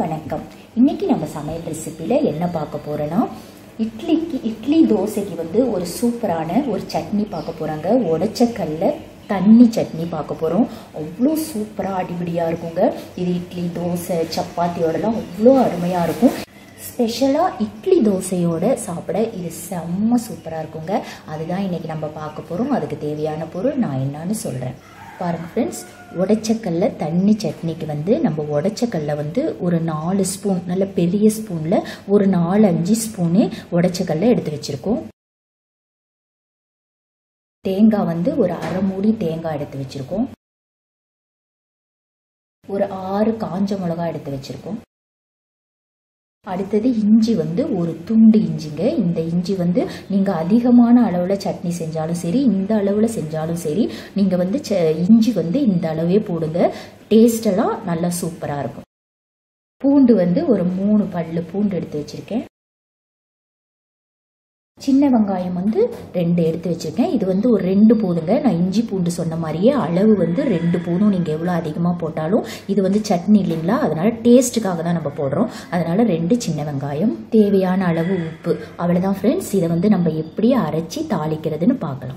வணக்கம் இன்னைக்கு நம்ம சமையல் ரெசிப்பியில் என்ன பார்க்க போறோன்னா இட்லிக்கு இட்லி தோசைக்கு வந்து ஒரு சூப்பரான ஒரு சட்னி பார்க்க போறாங்க உடைச்ச கல்ல தண்ணி சட்னி பார்க்க போகிறோம் அவ்வளோ சூப்பராக அடிபடியாக இருக்குங்க இது இட்லி தோசை சப்பாத்தியோடலாம் அவ்வளோ அருமையாக இருக்கும் ஸ்பெஷலாக இட்லி தோசையோட சாப்பிட இது செம்ம சூப்பராக இருக்குங்க அதுதான் இன்னைக்கு நம்ம பார்க்க போகிறோம் அதுக்கு தேவையான பொருள் நான் என்னன்னு சொல்கிறேன் பாருங்க ஃப்ரெண்ட்ஸ் உடைச்சக்கல்ல தண்ணி சட்னிக்கு வந்து நம்ம உடைச்சக்கல்ல வந்து ஒரு நாலு ஸ்பூன் நல்ல பெரிய ஸ்பூனில் ஒரு நாலு அஞ்சு ஸ்பூனு உடைச்சக்கல்ல எடுத்து வச்சுருக்கோம் தேங்காய் வந்து ஒரு அரை மூடி தேங்காய் எடுத்து வச்சுருக்கோம் ஒரு ஆறு காஞ்ச மிளகாய் எடுத்து வச்சுருக்கோம் அடுத்தது இஞ்சி வந்து ஒரு துண்டு இஞ்சிங்க இந்த இஞ்சி வந்து நீங்கள் அதிகமான அளவில் சட்னி செஞ்சாலும் சரி இந்த அளவில் செஞ்சாலும் சரி நீங்கள் வந்து ச இஞ்சி வந்து இந்த அளவே போடுங்க டேஸ்டெல்லாம் நல்லா சூப்பராக இருக்கும் பூண்டு வந்து ஒரு மூணு பல்லு பூண்டு எடுத்து வச்சுருக்கேன் சின்ன வெங்காயம் வந்து ரெண்டு எடுத்து வச்சுருக்கேன் இது வந்து ஒரு ரெண்டு போதுங்க நான் இஞ்சி பூண்டு சொன்ன மாதிரியே அளவு வந்து ரெண்டு பூண்டும் நீங்கள் எவ்வளோ அதிகமாக போட்டாலும் இது வந்து சட்னி இல்லைங்களா அதனால டேஸ்ட்டுக்காக தான் நம்ம போடுறோம் அதனால ரெண்டு சின்ன வெங்காயம் தேவையான அளவு உப்பு அவ்வளோதான் ஃப்ரெண்ட்ஸ் இதை வந்து நம்ம எப்படி அரைச்சி தாளிக்கிறதுன்னு பார்க்கலாம்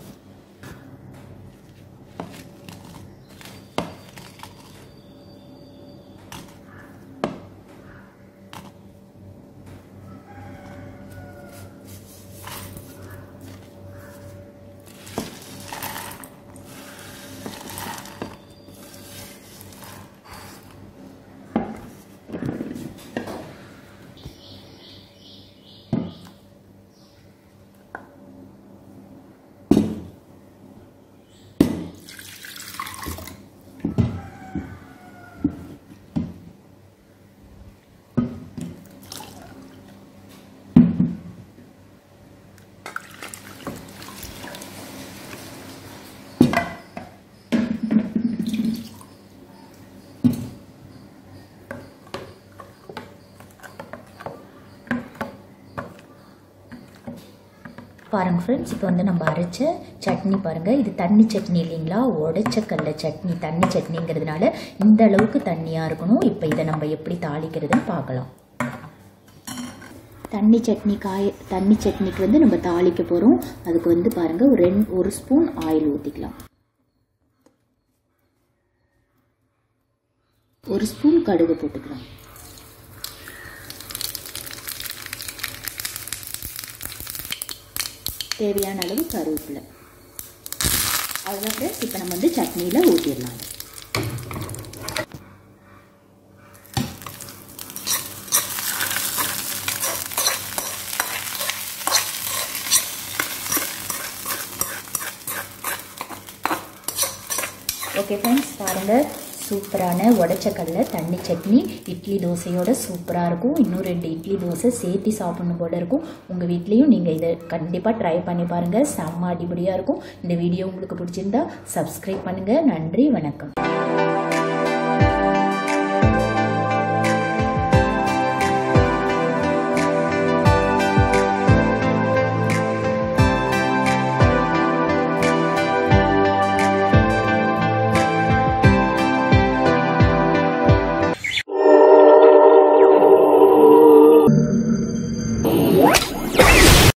பாருங்க ஃப்ரெண்ட்ஸ் இப்போ வந்து நம்ம அரைச்ச சட்னி பாருங்க இது தண்ணி சட்னி இல்லைங்களா உடைச்ச கல்ல சட்னி தண்ணி சட்னிங்கிறதுனால இந்த அளவுக்கு தண்ணியாக இருக்கணும் இப்போ இதை நம்ம எப்படி தாளிக்கிறதுன்னு பார்க்கலாம் தண்ணி சட்னி காய தண்ணி சட்னிக்கு வந்து நம்ம தாளிக்க போகிறோம் அதுக்கு வந்து பாருங்க ஒரு ரெண்டு ஒரு ஸ்பூன் ஆயில் ஊற்றிக்கலாம் ஒரு ஸ்பூன் கடுகு போட்டுக்கலாம் தேவையான அளவு கருவேப்பிலை அவ்வளோ ஃப்ரெண்ட்ஸ் இப்போ நம்ம வந்து சட்னியில் ஊற்றிடலாம் ஓகே ஃப்ரெண்ட்ஸ் பாருங்கள் சூப்பரான உடச்சக்கல்ல தண்ணி சட்னி இட்லி தோசையோட சூப்பராக இருக்கும் இன்னும் ரெண்டு இட்லி தோசை சேர்த்து சாப்பிடணும் போல இருக்கும் உங்கள் வீட்லேயும் நீங்கள் இதை கண்டிப்பாக ட்ரை பண்ணி பாருங்கள் செம்ம அடிபடியாக இருக்கும் இந்த வீடியோ உங்களுக்கு பிடிச்சிருந்தா சப்ஸ்கிரைப் பண்ணுங்கள் நன்றி வணக்கம்